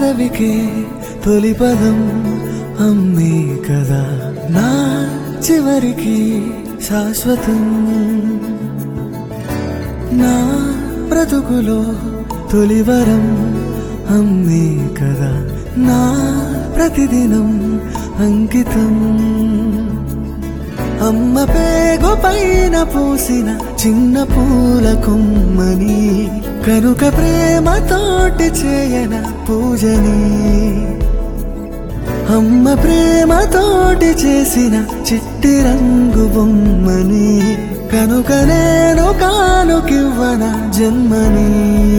పెదవికే తొలి పదం అమ్మే కదా నా చివరికి శాశ్వతం నా బ్రతుకులో తొలివరం అమ్మే కదా నా ప్రతిదినం అంకితం అమ్మ పేగు పైన పూసిన చిన్న పూల కొమ్మని కనుక ప్రేమతోటి చేయన పూజని అమ్మ ప్రేమతోటి చేసిన చిట్టి రంగు బొమ్మని కనుక నేను కానుకివ్వన జన్మని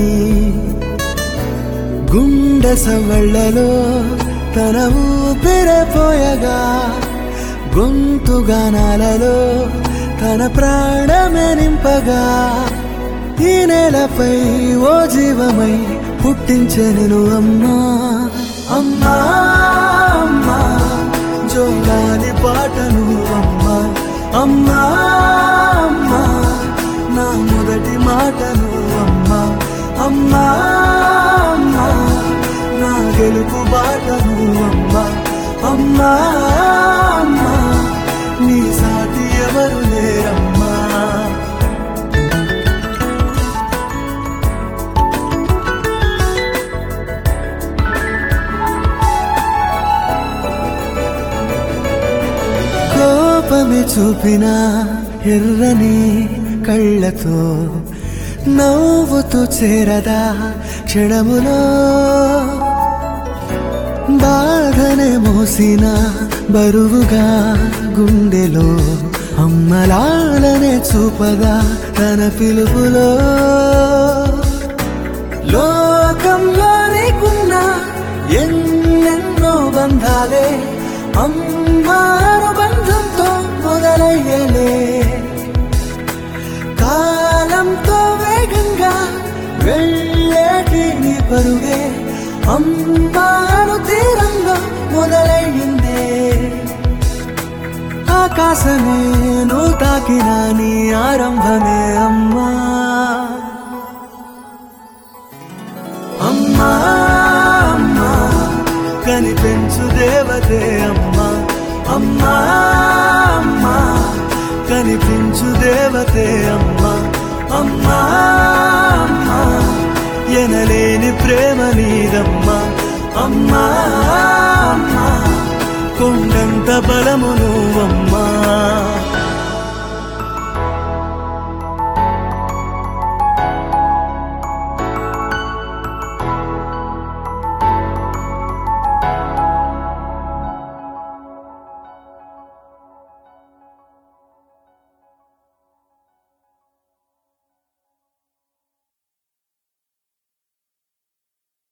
గుండె సవళ్ళలో తన ఊపిరపోయగా గొంతు గానాలలో తన ప్రాణమే నింపగా ఈ నేలపై ఓ జీవమై పుట్టించెను అమ్మా అమ్మా అమ్మా జోగాలి పాటను అమ్మా అమ్మా అమ్మా నా మొదటి మాటను అమ్మా అమ్మా అమ్మా నా గెలుపు బాటను అమ్మా అమ్మా అమ్మా నీ సాటి ఎవరు లేరమ్మా కోపమి చూపిన ఎర్రని కళ్ళతో నవ్వుతూ చేరదా క్షణములో బాధనే మోసిన బరువుగా గుండెలో అమ్మలాలనే చూపగా తన పిలుపులో లోకంలో నీకున్న ఎన్నెన్నో బంధాలే అమ్మాను బంధంతో మొదలయ్యలే కాలంతో వేగంగా వెళ్ళేటి నీ పరుగే అమ్మాను తీరంగా మొదలయ్యిందే ఆకాశమే నువ్వు తాకిన నీ ఆరంభమే అమ్మా అమ్మా అమ్మా కనిపించు దేవతే అమ్మా అమ్మా అమ్మా కనిపించు దేవతే అమ్మా అమ్మా అమ్మా ఎనలేని ప్రేమ నీదమ్మా అమ్మా అమ్మా కొండంత బలము నువ్వమ్మా